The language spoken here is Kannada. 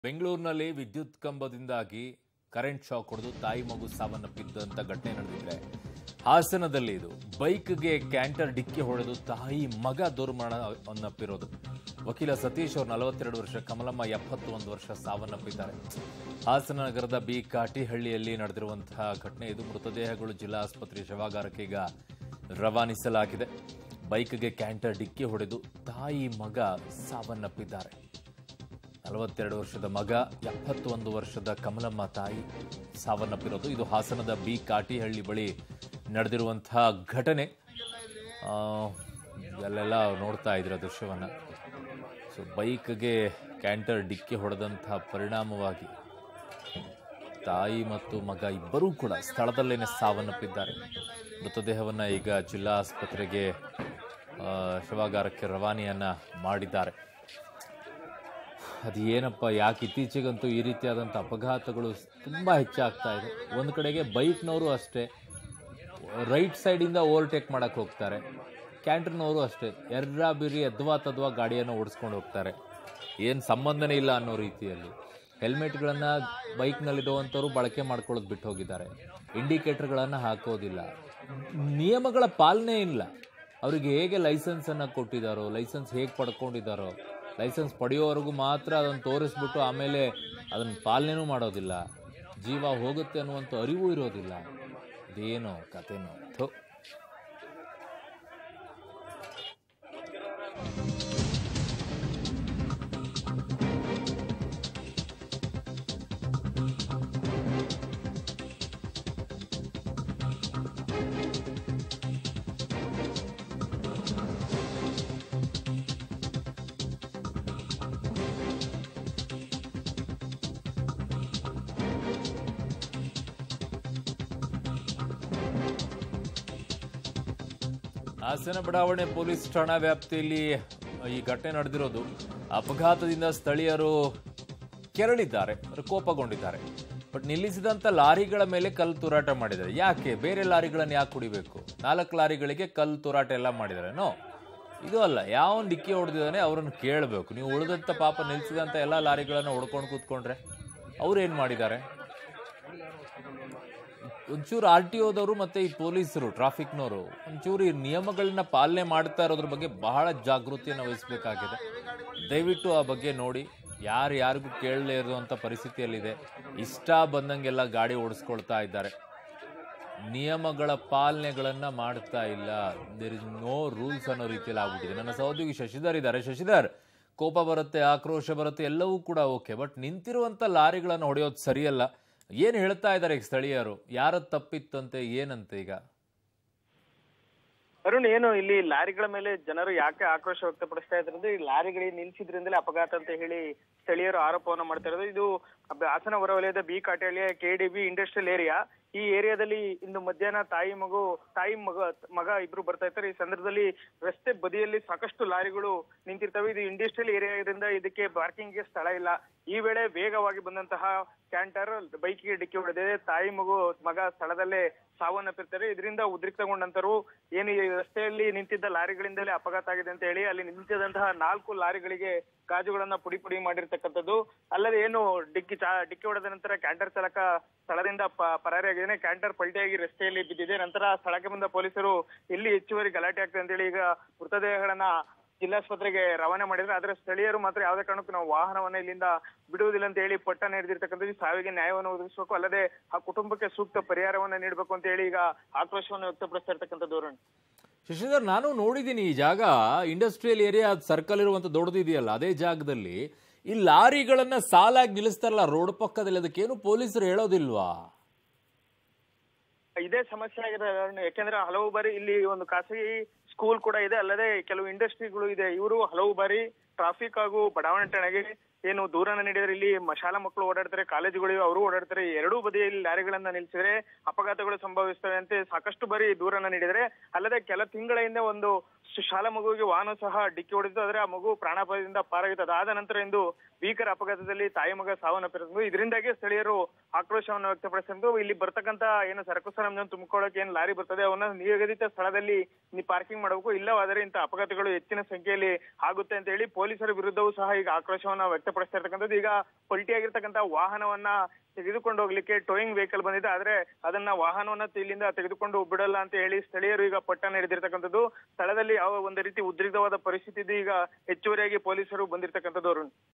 ಬೆಂಗಳೂರಿನಲ್ಲಿ ವಿದ್ಯುತ್ ಕಂಬದಿಂದಾಗಿ ಕರೆಂಟ್ ಶಾಕ್ ಹೊಡೆದು ತಾಯಿ ಮಗು ಸಾವನ್ನಪ್ಪಿದ್ದಂತ ಘಟನೆ ನಡೆದಿದ್ರೆ ಹಾಸನದಲ್ಲಿ ಇದು ಬೈಕ್ಗೆ ಕ್ಯಾಂಟರ್ ಡಿಕ್ಕಿ ಹೊಡೆದು ತಾಯಿ ಮಗ ದುರ್ಮರಣವನ್ನಪ್ಪಿರೋದು ವಕೀಲ ಸತೀಶ್ ಅವರು ನಲವತ್ತೆರಡು ವರ್ಷ ಕಮಲಮ್ಮ ಎಪ್ಪತ್ತೊಂದು ವರ್ಷ ಸಾವನ್ನಪ್ಪಿದ್ದಾರೆ ಹಾಸನ ನಗರದ ಬಿ ಕಾಟಿಹಳ್ಳಿಯಲ್ಲಿ ನಡೆದಿರುವಂತಹ ಘಟನೆ ಇದು ಮೃತದೇಹಗಳು ಜಿಲ್ಲಾ ಆಸ್ಪತ್ರೆ ಶವಾಗಾರಕ್ಕೆ ಈಗ ರವಾನಿಸಲಾಗಿದೆ ಬೈಕ್ಗೆ ಕ್ಯಾಂಟರ್ ಡಿಕ್ಕಿ ಹೊಡೆದು ತಾಯಿ ಮಗ ಸಾವನ್ನಪ್ಪಿದ್ದಾರೆ ನಲವತ್ತೆರಡು ವರ್ಷದ ಮಗ ಎಪ್ಪತ್ತೊಂದು ವರ್ಷದ ಕಮಲಮ್ಮ ತಾಯಿ ಸಾವನ್ನಪ್ಪಿರೋದು ಇದು ಹಾಸನದ ಬಿ ಕಾಟಿಹಳ್ಳಿ ಬಳಿ ನಡೆದಿರುವಂತಹ ಘಟನೆ ಆ, ಅಲ್ಲೆಲ್ಲ ನೋಡ್ತಾ ಇದ್ರ ದೃಶ್ಯವನ್ನ ಸೊ ಬೈಕ್ಗೆ ಕ್ಯಾಂಟರ್ ಡಿಕ್ಕಿ ಹೊಡೆದಂತಹ ಪರಿಣಾಮವಾಗಿ ತಾಯಿ ಮತ್ತು ಮಗ ಇಬ್ಬರೂ ಕೂಡ ಸ್ಥಳದಲ್ಲೇನೆ ಸಾವನ್ನಪ್ಪಿದ್ದಾರೆ ಮೃತದೇಹವನ್ನ ಈಗ ಜಿಲ್ಲಾ ಆಸ್ಪತ್ರೆಗೆ ಆ, ಶವಾಗಾರಕ್ಕೆ ರವಾನೆಯನ್ನ ಮಾಡಿದ್ದಾರೆ ಅದು ಏನಪ್ಪ ಯಾಕೆ ಇತ್ತೀಚೆಗಂತೂ ಈ ರೀತಿಯಾದಂಥ ಅಪಘಾತಗಳು ತುಂಬ ಹೆಚ್ಚಾಗ್ತಾ ಇದೆ ಒಂದು ಕಡೆಗೆ ಬೈಕ್ನವರು ಅಷ್ಟೇ ರೈಟ್ ಸೈಡಿಂದ ಓವರ್ಟೇಕ್ ಮಾಡಕ್ಕೆ ಹೋಗ್ತಾರೆ ಕ್ಯಾಂಟ್ರಿನವರು ಅಷ್ಟೇ ಎರ್ರ ಬಿರಿ ಎದ್ವಾ ತದ್ವಾ ಗಾಡಿಯನ್ನು ಓಡಿಸ್ಕೊಂಡು ಹೋಗ್ತಾರೆ ಏನು ಸಂಬಂಧನೇ ಇಲ್ಲ ಅನ್ನೋ ರೀತಿಯಲ್ಲಿ ಹೆಲ್ಮೆಟ್ಗಳನ್ನು ಬೈಕ್ನಲ್ಲಿರುವಂಥವ್ರು ಬಳಕೆ ಮಾಡ್ಕೊಳ್ಳೋದು ಬಿಟ್ಟು ಹೋಗಿದ್ದಾರೆ ಇಂಡಿಕೇಟರ್ಗಳನ್ನು ಹಾಕೋದಿಲ್ಲ ನಿಯಮಗಳ ಪಾಲನೆ ಇಲ್ಲ ಅವರಿಗೆ ಹೇಗೆ ಲೈಸೆನ್ಸನ್ನು ಕೊಟ್ಟಿದ್ದಾರೋ ಲೈಸೆನ್ಸ್ ಹೇಗೆ ಪಡ್ಕೊಂಡಿದ್ದಾರೋ ಲೈಸೆನ್ಸ್ ಪಡೆಯೋವರೆಗೂ ಮಾತ್ರ ಅದನ್ನು ತೋರಿಸ್ಬಿಟ್ಟು ಆಮೇಲೆ ಅದನ್ನು ಪಾಲನೆನೂ ಮಾಡೋದಿಲ್ಲ ಜೀವ ಹೋಗುತ್ತೆ ಅನ್ನುವಂಥ ಅರಿವು ಇರೋದಿಲ್ಲ ಇದೇನೋ ಕಥೆನೋ ಥು ಹಾಸನ ಬಡಾವಣೆ ಪೊಲೀಸ್ ಠಾಣಾ ವ್ಯಾಪ್ತಿಯಲ್ಲಿ ಈ ಘಟನೆ ನಡೆದಿರೋದು ಅಪಘಾತದಿಂದ ಸ್ಥಳೀಯರು ಕೆರಳಿದ್ದಾರೆ ಅಂದ್ರೆ ಕೋಪಗೊಂಡಿದ್ದಾರೆ ಬಟ್ ನಿಲ್ಲಿಸಿದಂತ ಲಾರಿಗಳ ಮೇಲೆ ಕಲ್ಲು ತೂರಾಟ ಮಾಡಿದ್ದಾರೆ ಯಾಕೆ ಬೇರೆ ಲಾರಿಗಳನ್ನು ಯಾಕೆ ಕುಡಿಬೇಕು ನಾಲ್ಕು ಲಾರಿಗಳಿಗೆ ಕಲ್ಲು ತೂರಾಟ ಎಲ್ಲ ಮಾಡಿದ್ದಾರೆ ನೋ ಇದು ಅಲ್ಲ ಯಾವನ್ ಡಿಕ್ಕಿ ಹೊಡೆದಿದ್ದಾನೆ ಅವರನ್ನು ಕೇಳಬೇಕು ನೀವು ಉಳಿದಂತ ಪಾಪ ನಿಲ್ಲಿಸಿದಂತ ಎಲ್ಲ ಲಾರಿಗಳನ್ನು ಹೊಡ್ಕೊಂಡು ಕೂತ್ಕೊಂಡ್ರೆ ಅವ್ರು ಏನ್ ಮಾಡಿದ್ದಾರೆ ಒಂಚೂರು ಆರ್ ಟಿ ಓದವರು ಮತ್ತೆ ಈ ಪೊಲೀಸರು ಟ್ರಾಫಿಕ್ನವರು ಒಂಚೂರು ಈ ನಿಯಮಗಳನ್ನ ಪಾಲನೆ ಮಾಡ್ತಾ ಇರೋದ್ರ ಬಗ್ಗೆ ಬಹಳ ಜಾಗೃತಿಯನ್ನು ವಹಿಸಬೇಕಾಗಿದೆ ದಯವಿಟ್ಟು ಆ ಬಗ್ಗೆ ನೋಡಿ ಯಾರು ಯಾರಿಗೂ ಕೇಳಲೇ ಇರುವಂಥ ಪರಿಸ್ಥಿತಿಯಲ್ಲಿದೆ ಇಷ್ಟ ಬಂದಂಗೆಲ್ಲ ಗಾಡಿ ಓಡಿಸ್ಕೊಳ್ತಾ ಇದ್ದಾರೆ ನಿಯಮಗಳ ಪಾಲನೆಗಳನ್ನ ಮಾಡ್ತಾ ಇಲ್ಲ ದೇರ್ ಇಸ್ ನೋ ರೂಲ್ಸ್ ಅನ್ನೋ ರೀತಿಯಲ್ಲಿ ಆಗ್ಬಿಟ್ಟಿದೆ ನನ್ನ ಸಹೋದ್ಯೋಗಿ ಶಶಿಧರ್ ಇದ್ದಾರೆ ಶಶಿಧರ್ ಕೋಪ ಬರುತ್ತೆ ಆಕ್ರೋಶ ಬರುತ್ತೆ ಎಲ್ಲವೂ ಕೂಡ ಓಕೆ ಬಟ್ ನಿಂತಿರುವಂತ ಲಾರಿಗಳನ್ನು ಹೊಡೆಯೋದು ಸರಿಯಲ್ಲ ಏನ್ ಹೇಳ್ತಾ ಇದ್ದಾರೆ ಈಗ ಸ್ಥಳೀಯರು ಯಾರ ತಪ್ಪಿತ್ತಂತೆ ಏನಂತೆ ಈಗ ಅರುಣ್ ಏನು ಇಲ್ಲಿ ಲಾರಿಗಳ ಮೇಲೆ ಜನರು ಯಾಕೆ ಆಕ್ರೋಶ ವ್ಯಕ್ತಪಡಿಸ್ತಾ ಇದ್ದಾರೆ ಅಂದ್ರೆ ಈ ಲಾರಿಗಳಿಗೆ ನಿಲ್ಸಿದ್ರಿಂದಲೇ ಅಪಘಾತ ಅಂತ ಹೇಳಿ ಸ್ಥಳೀಯರು ಆರೋಪವನ್ನ ಮಾಡ್ತಾ ಇರೋದು ಇದು ಅಬ್- ಹಾಸನ ಹೊರವಲಯದ ಬಿ ಕಾಟೇಳಿಯ ಕೆಡಿಬಿ ಇಂಡಸ್ಟ್ರಿಯಲ್ ಏರಿಯಾ ಈ ಏರಿಯಾದಲ್ಲಿ ಇಂದು ಮಧ್ಯಾಹ್ನ ತಾಯಿ ಮಗು ತಾಯಿ ಮಗ ಮಗ ಇಬ್ರು ಬರ್ತಾ ಇರ್ತಾರೆ ಈ ಸಂದರ್ಭದಲ್ಲಿ ರಸ್ತೆ ಬದಿಯಲ್ಲಿ ಸಾಕಷ್ಟು ಲಾರಿಗಳು ನಿಂತಿರ್ತವೆ ಇದು ಇಂಡಸ್ಟ್ರಿಯಲ್ ಏರಿಯಾ ಇದರಿಂದ ಇದಕ್ಕೆ ಪಾರ್ಕಿಂಗ್ಗೆ ಸ್ಥಳ ಇಲ್ಲ ಈ ವೇಳೆ ವೇಗವಾಗಿ ಬಂದಂತಹ ಕ್ಯಾಂಟರ್ ಬೈಕ್ಗೆ ಡಿಕ್ಕಿ ಹೊಡೆದಿದೆ ತಾಯಿ ಮಗು ಮಗ ಸ್ಥಳದಲ್ಲೇ ಸಾವನ್ನಪ್ಪಿರ್ತಾರೆ ಇದರಿಂದ ಉದ್ರಿಕ್ತಗೊಂಡಂತರು ಏನು ಈ ರಸ್ತೆಯಲ್ಲಿ ನಿಂತಿದ್ದ ಲಾರಿಗಳಿಂದಲೇ ಅಪಘಾತ ಆಗಿದೆ ಅಂತ ಹೇಳಿ ಅಲ್ಲಿ ನಿಂತಿದ್ದಂತಹ ನಾಲ್ಕು ಲಾರಿಗಳಿಗೆ ಗಾಜುಗಳನ್ನ ಪುಡಿ ಪುಡಿ ಮಾಡಿರ್ತಕ್ಕಂಥದ್ದು ಅಲ್ಲದೆ ಏನು ಡಿಕ್ಕಿ ಚಾ ಡಿಕ್ಕಿ ಹೊಡೆದ ನಂತರ ಕ್ಯಾಂಟರ್ ಚಾಲಕ ಸ್ಥಳದಿಂದ ಪ- ಪರಾರಿಯಾಗಿದ್ದಾನೆ ಕ್ಯಾಂಟರ್ ಪಲ್ಟಿಯಾಗಿ ರಸ್ತೆಯಲ್ಲಿ ಬಿದ್ದಿದೆ ನಂತರ ಸ್ಥಳಕ್ಕೆ ಬಂದ ಪೊಲೀಸರು ಇಲ್ಲಿ ಹೆಚ್ಚುವರಿ ಗಲಾಟೆ ಆಗ್ತದೆ ಅಂತ ಹೇಳಿ ಈಗ ಮೃತದೇಹಗಳನ್ನ ಜಿಲ್ಲಾಸ್ಪತ್ರೆಗೆ ರವಾನೆ ಮಾಡಿದ್ರೆ ಆದ್ರೆ ಸ್ಥಳೀಯರು ಮಾತ್ರ ಯಾವುದೇ ಕಾರಣಕ್ಕೂ ನಾವು ವಾಹನವನ್ನ ಇಲ್ಲಿಂದ ಬಿಡುವುದಿಲ್ಲ ಅಂತ ಹೇಳಿ ಪಟ್ಟ ನೀಡಿರ್ತಕ್ಕಂಥದ್ದು ಈ ಸಾವಿಗೆ ನ್ಯಾಯವನ್ನು ಒದಗಿಸಬೇಕು ಅಲ್ಲದೆ ಆ ಕುಟುಂಬಕ್ಕೆ ಸೂಕ್ತ ಪರಿಹಾರವನ್ನ ನೀಡಬೇಕು ಅಂತ ಹೇಳಿ ಈಗ ಆಕ್ರೋಶವನ್ನು ವ್ಯಕ್ತಪಡಿಸ್ತಾ ಇರ್ತಕ್ಕಂಥದ್ದು ಅರುಣ್ ಶಶಿಧರ್ ನಾನು ನೋಡಿದ್ದೀನಿ ಈ ಜಾಗ ಇಂಡಸ್ಟ್ರಿಯಲ್ ಏರಿಯಾ ಸರ್ಕಲ್ ಇರುವಂತ ದೊಡ್ಡದಿದೆಯಲ್ಲ ಅದೇ ಜಾಗದಲ್ಲಿ ಈ ಲಾರಿಗಳನ್ನ ಸಾಲಾಗಿ ನಿಲ್ಲಿಸ್ತಾರಲ್ಲ ರೋಡ್ ಪಕ್ಕದಲ್ಲಿ ಅದಕ್ಕೇನು ಪೊಲೀಸರು ಹೇಳೋದಿಲ್ವಾ ಇದೇ ಸಮಸ್ಯೆ ಆಗಿದೆ ಅರುಣ್. ಯಾಕೆಂದ್ರೆ ಹಲವು ಬಾರಿ ಇಲ್ಲಿ ಒಂದು ಖಾಸಗಿ ಸ್ಕೂಲ್ ಕೂಡ ಇದೆ ಅಲ್ಲದೆ ಕೆಲವು ಇಂಡಸ್ಟ್ರಿಗಳು ಇದೆ ಇವರು ಹಲವು ಬಾರಿ ಟ್ರಾಫಿಕ್ ಹಾಗೂ ಬಡಾವಣೆ ಠಾಣೆಗೆ ಏನು ದೂರನ್ನ ನೀಡಿದ್ರೆ ಇಲ್ಲಿ ಮ- ಶಾಲಾ ಮಕ್ಕಳು ಓಡಾಡ್ತಾರೆ ಕಾಲೇಜುಗಳು ಅವರು ಓಡಾಡ್ತಾರೆ ಎರಡೂ ಬದಿಯಲ್ಲಿ ಲಾರಿಗಳನ್ನ ನಿಲ್ಸಿದ್ರೆ ಅಪಘಾತಗಳು ಸಂಭವಿಸ್ತವೆ ಅಂತ ಸಾಕಷ್ಟು ಬಾರಿ ದೂರನ್ನ ನೀಡಿದ್ರೆ ಅಲ್ಲದೆ ಕೆಲ ತಿಂಗಳ ಹಿಂದೆ ಒಂದು ಶ್- ಶಾಲಾ ಮಗುವಿಗೆ ವಾಹನ ಸಹ ಡಿಕ್ಕಿ ಹೊಡೆದಿತ್ತು ಆದ್ರೆ ಆ ಮಗು ಪ್ರಾಣಾಪಾಯದಿಂದ ಪಾರಾಗಿತ್ತು ಅದಾದ ನಂತರ ಇಂದು ಭೀಕರ ಅಪಘಾತದಲ್ಲಿ ತಾಯಿ ಮಗ ಸಾವನ್ನಪ್ಪಿರೋದು ಇದರಿಂದಾಗಿ ಸ್ಥಳೀಯರು ಆಕ್ರೋಶವನ್ನು ವ್ಯಕ್ತಪಡಿಸಿದ್ದು ಇಲ್ಲಿ ಬರ್ತಕ್ಕಂತ ಏನು ಸರಕು ಸಾಮಾನು ತುಂಬಿಕೊಳ್ಳೋಕೆ ಏನು ಲಾರಿ ಬರ್ತದೆ ಅವನ್ನ ನಿಗದಿತ ಸ್ಥಳದಲ್ಲಿ ನೀವು ಪಾರ್ಕಿಂಗ್ ಮಾಡಬೇಕು ಇಲ್ಲವಾದರೆ ಇಂಥ ಅಪಘಾತಗಳು ಹೆಚ್ಚಿನ ಸಂಖ್ಯೆಯಲ್ಲಿ ಆಗುತ್ತೆ ಅಂತ ಹೇಳಿ ಪೊಲೀಸರ ವಿರುದ್ಧವೂ ಸಹ ಈಗ ಆಕ್ರೋಶವನ್ನ ವ್ಯಕ್ತಪಡಿಸ್ತಾ ಇರ್ತಕ್ಕಂಥದ್ದು ಈಗ ಪಲ್ಟಿಯಾಗಿರ್ತಕ್ಕಂಥ ವಾಹನವನ್ನ ತೆಗೆದುಕೊಂಡು ಹೋಗ್ಲಿಕ್ಕೆ ಟೋಯಿಂಗ್ ವೆಹಿಕಲ್ ಬಂದಿದೆ ಆದ್ರೆ ಅದನ್ನ ವಾಹನವನ್ನ ಇಲ್ಲಿಂದ ತೆಗೆದುಕೊಂಡು ಬಿಡಲ್ಲ ಅಂತ ಹೇಳಿ ಸ್ಥಳೀಯರು ಈಗ ಪಟ್ಟಣ ಹಿಡಿದಿರ್ತಕ್ಕಂಥದ್ದು ಸ್ಥಳದಲ್ಲಿ ಯಾವ ಒಂದು ರೀತಿ ಉದ್ರಿಕ್ತವಾದ ಪರಿಸ್ಥಿತಿ ಇದೆ ಈಗ ಹೆಚ್ಚುವರಿಯಾಗಿ ಪೊಲೀಸರು ಬಂದಿರ್ತಕ್ಕಂಥದ್ದು ಅರುಣ್